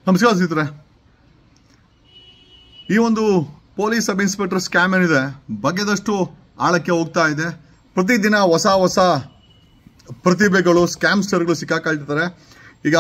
ನಮಸ್ಕಾರ ಸ್ನೇಹಿತರೆ ಈ ಒಂದು ಪೊಲೀಸ್ ಸಬ್ ಇನ್ಸ್ಪೆಕ್ಟರ್ ಸ್ಕ್ಯಾಮ್ ಏನಿದೆ ಬಗೆದಷ್ಟು ಆಳಕ್ಕೆ ಹೋಗ್ತಾ ಇದೆ ಪ್ರತಿದಿನ ಹೊಸ ಹೊಸ ಪ್ರತಿಭೆಗಳು ಸ್ಕ್ಯಾಮ್ಸ್ಟರ್ಗಳು ಸಿಕ್ಕಾಕೊಳ್ತಿದ್ದಾರೆ ಈಗ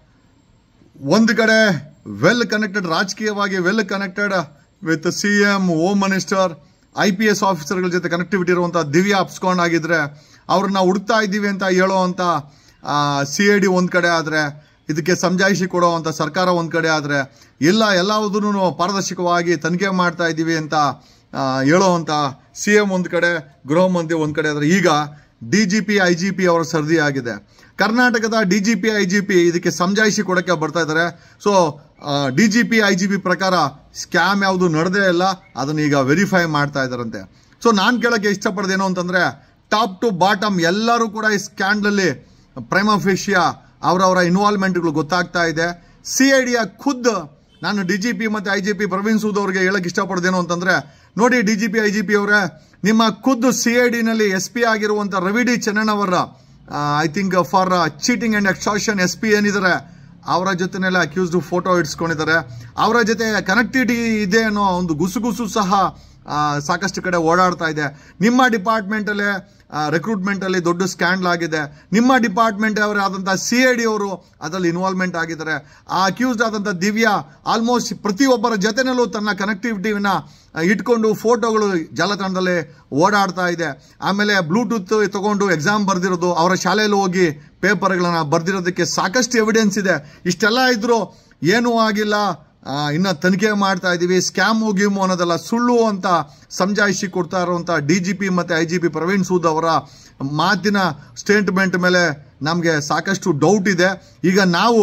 ಒಂದು ಕಡೆ ವೆಲ್ ಕನೆಕ್ಟೆಡ್ ರಾಜಕೀಯವಾಗಿ well connected with C M home minister I P S ಆಫೀಸರ್ಗಳ ಜೊತೆ ಕನೆಕ್ಟಿವಿಟಿ ಇರುವಂಥ ದಿವ್ಯ ಅಪ್ಸ್ಕೊಂಡ್ ಆಗಿದ್ರೆ ಅವ್ರನ್ನ ಹುಡುಕ್ತಾ ಇದ್ದೀವಿ ಅಂತ ಹೇಳೋ ಅಂತ ಸಿ ಐ ಡಿ ಒಂದು ಕಡೆ ಆದರೆ ಇದಕ್ಕೆ ಸಮಜಾಯಿಷಿ ಕೊಡುವಂಥ ಸರ್ಕಾರ ಒಂದು ಕಡೆ ಆದರೆ ಇಲ್ಲ ಎಲ್ಲವುದನ್ನು ಪಾರದರ್ಶಕವಾಗಿ ತನಿಖೆ ಮಾಡ್ತಾ ಇದ್ದೀವಿ ಅಂತ ಆ, ಹೇಳೋವಂಥ ಸಿ ಎಂ ಒಂದು ಕಡೆ ಗೃಹ ಮಂತ್ರಿ ಒಂದು ಕಡೆ ಆದರೆ ಈಗ D G P I G P ಅವರ ಸರ್ದಿ ಆಗಿದೆ ಕರ್ನಾಟಕದ D G P I G P ಇದಕ್ಕೆ ಸಮಜಾಯಿಷಿ ಕೊಡಕ್ಕೆ ಬರ್ತಾ ಇದ್ದಾರೆ so D G P I G P ಪ್ರಕಾರ ಸ್ಕ್ಯಾಮ್ ಯಾವುದು ನಡೆದೇ ಇಲ್ಲ ಅದನ್ನ ಈಗ ವೆರಿಫೈ ಮಾಡ್ತಾ ಇದ್ದಾರಂತೆ ಸೊ ನಾನು ಕೇಳಕ್ಕೆ ಇಷ್ಟಪಡ್ದೇನು ಅಂತಂದ್ರೆ ಟಾಪ್ ಟು ಬಾಟಮ್ ಎಲ್ಲರೂ ಕೂಡ ಈ ಸ್ಕ್ಯಾಂಡಲಲ್ಲಿ ಪ್ರೈಮಫೇಷಿಯಾ ಅವರವರ ಇನ್ವಾಲ್ವ್ಮೆಂಟ್ಗಳು ಗೊತ್ತಾಗ್ತಾ ಇದೆ ಸಿ ಐ ಡಿಯ ಖುದ್ ನಾನು ಡಿ ಜಿ ಪಿ ಮತ್ತು I G P Praveen Sood ಅವರಿಗೆ ಹೇಳಕ್ ಇಷ್ಟಪಡ್ದೇನು ಅಂತಂದ್ರೆ ನೋಡಿ D G P I G P ಅವರೇ ನಿಮ್ಮ ಖುದ್ದು ಸಿ ಐ ಡಿನಲ್ಲಿ ಎಸ್ ಪಿ ಆಗಿರುವಂಥ Ravi D Channannavar I think for cheating and extortion S P ಏನಿದ್ದಾರೆ ಅವರ ಜೊತೆನೆಲ್ಲ ಅಕ್ಯೂಸ್ಡ್ ಫೋಟೋ ಇಡ್ಸ್ಕೊಂಡಿದ್ದಾರೆ ಅವರ ಜೊತೆ ಕನೆಕ್ಟಿವಿಟಿ ಇದೆ ಅನ್ನೋ ಒಂದು ಗುಸುಗುಸು ಸಹ ಆ, ಸಾಕಷ್ಟು ಕಡೆ ಓಡಾಡ್ತಾ ಇದೆ ನಿಮ್ಮ ಡಿಪಾರ್ಟ್ಮೆಂಟಲ್ಲೇ ರೆಕ್ರೂಟ್ಮೆಂಟ್ ಅಲ್ಲಿ ದೊಡ್ಡ ಸ್ಕ್ಯಾಂಡಲ್ ಆಗಿದೆ ನಿಮ್ಮ ಡಿಪಾರ್ಟ್ಮೆಂಟ್ ಅವರಾದಂಥ ಸಿ ಐ ಡಿ ಅವರು ಅದರಲ್ಲಿ ಇನ್ವಾಲ್ವ್ಮೆಂಟ್ ಆಗಿದ್ದಾರೆ ಆ ಅಕ್ಯೂಸ್ಡ್ ಆದಂಥ ದಿವ್ಯಾ ಆಲ್ಮೋಸ್ಟ್ ಪ್ರತಿಯೊಬ್ಬರ ಜೊತೆನಲ್ಲೂ ತನ್ನ ಕನೆಕ್ಟಿವಿಟಿನ ಇಟ್ಕೊಂಡು ಫೋಟೋಗಳು ಜಾಲತಾಣದಲ್ಲಿ ಓಡಾಡ್ತಾ ಇದೆ ಆಮೇಲೆ ಬ್ಲೂಟೂತ್ ತಗೊಂಡು ಎಕ್ಸಾಮ್ ಬರ್ದಿರೋದು ಅವರ ಶಾಲೆಯಲ್ಲಿ ಹೋಗಿ ಪೇಪರ್ಗಳನ್ನ ಬರ್ದಿರೋದಕ್ಕೆ ಸಾಕಷ್ಟು ಎವಿಡೆನ್ಸ್ ಇದೆ ಇಷ್ಟೆಲ್ಲ ಇದ್ರು ಏನೂ ಆಗಿಲ್ಲ ಆ, ಇನ್ನ ತನಿಖೆ ಮಾಡ್ತಾ ಇದೀವಿ ಸ್ಕ್ಯಾಮ್ ಗೀಮು ಅನ್ನೋದೆಲ್ಲ ಸುಳ್ಳು ಅಂತ ಸಮಜಾಯಿಷಿ ಕೊಡ್ತಾ ಇರುವಂತ ಡಿ ಜಿ ಪಿ ಮತ್ತೆ I G P Praveen Sood ಅವರ ಮಾತಿನ ಸ್ಟೇಟ್ಮೆಂಟ್ ಮೇಲೆ ನಮಗೆ ಸಾಕಷ್ಟು ಡೌಟ್ ಇದೆ ಈಗ ನಾವು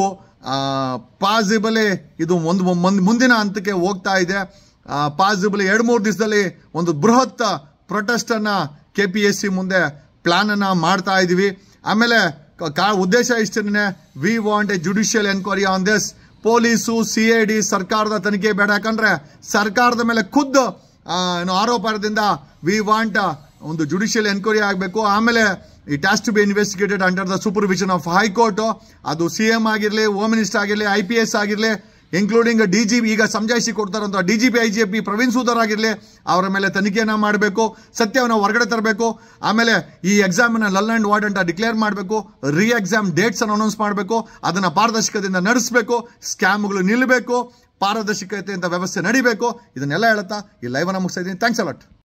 ಪಾಸಿಬಲಿ ಇದು ಒಂದು ಮುಂದ್- ಮುಂದಿನ ಹಂತಕ್ಕೆ ಹೋಗ್ತಾ ಇದೆ ಪಾಸಿಬಲಿ ಎರಡು ಮೂರು ದಿವಸದಲ್ಲಿ ಒಂದು ಬೃಹತ್ ಪ್ರೊಟೆಸ್ಟ್ ಅನ್ನ ಕೆ ಪಿ ಎಸ್ ಸಿ ಮುಂದೆ ಪ್ಲಾನ್ ಅನ್ನ ಮಾಡ್ತಾ ಇದೀವಿ ಆಮೇಲೆ ಕ- ಕಾ- ಉದ್ದೇಶ ಇಷ್ಟೇನೆ we want a judicial enquiry on this police C I D ಸರ್ಕಾರದ ತನಿಖೆ ಬೇಡ ಯಾಕಂದ್ರೆ ಸರ್ಕಾರದ ಮೇಲೆ ಖುದ್ದು ಆ, ಏನು ಆರೋಪದಿಂದ ವಿ ವಾಂಟ್ ಒಂದು ಜುಡಿಷಿಯಲ್ ಎನ್ಕ್ವೈರಿ ಆಗಬೇಕು ಆಮೇಲೆ it has to be investigated under the supervision of high court ಅದು ಸಿ ಎಂ ಆಗಿರಲಿ ಹೋಮ್ ಮಿನಿಸ್ಟರ್ ಆಗಿರಲಿ ಐ ಪಿ ಎಸ್ ಆಗಿರಲಿ ಇನ್ಕ್ಲೂಡಿಂಗ್ ಡಿ ಜಿ ಈಗ ಸಮಜಾಯಿಸಿ ಕೊಡ್ತಾರಂತ D G P I G P Praveen ಸೂದರ್ ಆಗಿರಲಿ ಅವರ ಮೇಲೆ ತನಿಖೆಯನ್ನ ಮಾಡಬೇಕು ಸತ್ಯವನ್ನು ಹೊರಗಡೆ ತರಬೇಕು ಆಮೇಲೆ ಈ ಎಕ್ಸಾಮ್ ನ ಲಲ್ ಅಂಡ್ ವಾರ್ಡ್ ಅಂತ ಡಿಕ್ಲೇರ್ ಮಾಡಬೇಕು ರೀ ಎಕ್ಸಾಮ್ ಡೇಟ್ಸ್ ಅನ್ನು ಅನೌನ್ಸ್ ಮಾಡಬೇಕು ಅದನ್ನ ಪಾರದರ್ಶಕದಿಂದ ನಡೆಸಬೇಕು ಸ್ಕ್ಯಾಮ್ಗಳು ನಿಲ್ಲಬೇಕು ಪಾರದರ್ಶಕತೆ ಅಂತ ವ್ಯವಸ್ಥೆ ನಡಿಬೇಕು ಇದನ್ನೆಲ್ಲ ಹೇಳುತ್ತಾ ಈ ಲೈವ್ ಅನ್ನ ಮುಗಿಸ್ತಾ ಇದ್ದೀನಿ ಥ್ಯಾಂಕ್ಸ್ ಅಲಾಟ್